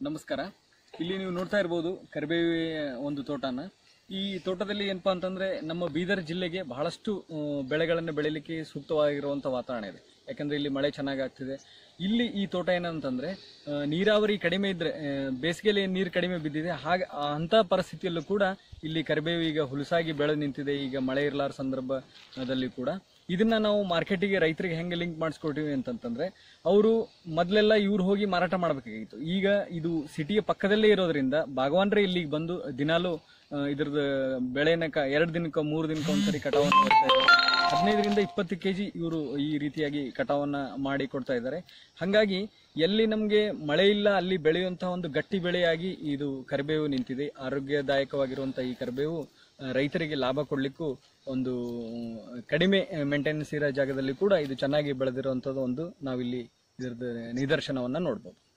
ನಮಸ್ಕಾರ ಇಲ್ಲಿ ನೀವು ನೋಡ್ತಾ ಇರ್ಬೋದು ಕರಿಬೇವಿ ಒಂದು ತೋಟನ ಈ ತೋಟದಲ್ಲಿ ಏನಪ್ಪಾ ಅಂತಂದ್ರೆ ನಮ್ಮ ಬೀದರ್ ಜಿಲ್ಲೆಗೆ ಬಹಳಷ್ಟು ಆ, ಬೆಳೆಗಳನ್ನು ಬೆಳಿಲಿಕ್ಕೆ ಸೂಕ್ತವಾಗಿರುವಂಥ ವಾತಾವರಣ ಇದೆ ಯಾಕಂದ್ರೆ ಇಲ್ಲಿ ಮಳೆ ಚೆನ್ನಾಗಿ ಆಗ್ತಿದೆ ಇಲ್ಲಿ ಈ ತೋಟ ಏನಂತಂದ್ರೆ ಆ, ನೀರಾವರಿ ಕಡಿಮೆ ಇದ್ರೆ ಆ, ಬೇಸಿಗೆಯಲ್ಲಿ ನೀರು ಕಡಿಮೆ ಬಿದ್ದಿದೆ ಹಾಗೆ ಅಂತ ಪರಿಸ್ಥಿತಿಯಲ್ಲೂ ಕೂಡ ಇಲ್ಲಿ ಕರಿಬೇವು ಈಗ ಹುಲಸಾಗಿ ಬೆಳೆದು ನಿಂತಿದೆ ಈಗ ಮಳೆ ಇರಲಾರ ಸಂದರ್ಭದಲ್ಲಿ ಕೂಡ ಇದನ್ನ ನಾವು ಮಾರ್ಕೆಟಿಗೆ ರೈತರಿಗೆ ಹೆಂಗೆ ಲಿಂಕ್ ಮಾಡಿಸ್ಕೊಟ್ಟಿವಿ ಅಂತಂತಂದ್ರೆ ಅವರು ಮೊದಲೆಲ್ಲ ಇವ್ರು ಹೋಗಿ ಮಾರಾಟ ಮಾಡಬೇಕಾಗಿತ್ತು ಈಗ ಇದು ಸಿಟಿಯ ಪಕ್ಕದಲ್ಲೇ ಇರೋದ್ರಿಂದ ಬಾಗವಾನ್ರೆ ಇಲ್ಲಿಗೆ ಬಂದು ದಿನಾಲು ಆ, ಇದ್ರದ್ದು ಬೆಳೆನ ಕ ಎರಡು ದಿನಕ್ಕೆ ಮೂರು ದಿನಕ್ಕೆ ಒಂದ್ಸರಿ ಕಟಾವನ್ನು ಮಾಡ್ತಾ ಇದ್ದಾರೆ ಹದಿನೈದರಿಂದ ಇಪ್ಪತ್ತು ಕೆ ಜಿ ಇವರು ಈ ರೀತಿಯಾಗಿ ಕಟಾವನ್ನ ಮಾಡಿ ಕೊಡ್ತಾ ಇದ್ದಾರೆ ಹಾಗಾಗಿ ಎಲ್ಲಿ ನಮಗೆ ಮಳೆ ಇಲ್ಲ ಅಲ್ಲಿ ಬೆಳೆಯುವಂತಹ ಒಂದು ಗಟ್ಟಿ ಬೆಳೆಯಾಗಿ ಇದು ಕರಿಬೇವು ನಿಂತಿದೆ ಆರೋಗ್ಯದಾಯಕವಾಗಿರುವಂತಹ ಈ ಕರಿಬೇವು ಆ, ರೈತರಿಗೆ ಲಾಭ ಕೊಡ್ಲಿಕ್ಕೂ ಒಂದು ಆ, ಕಡಿಮೆ ಮೇಂಟೆನೆನ್ಸ್ ಇರೋ ಜಾಗದಲ್ಲಿ ಕೂಡ ಇದು ಚೆನ್ನಾಗಿ ಬೆಳೆದಿರುವಂಥದ್ದು ಒಂದು ನಾವಿಲ್ಲಿ ಇದ್ರದ್ದು ನಿದರ್ಶನವನ್ನ ನೋಡ್ಬೋದು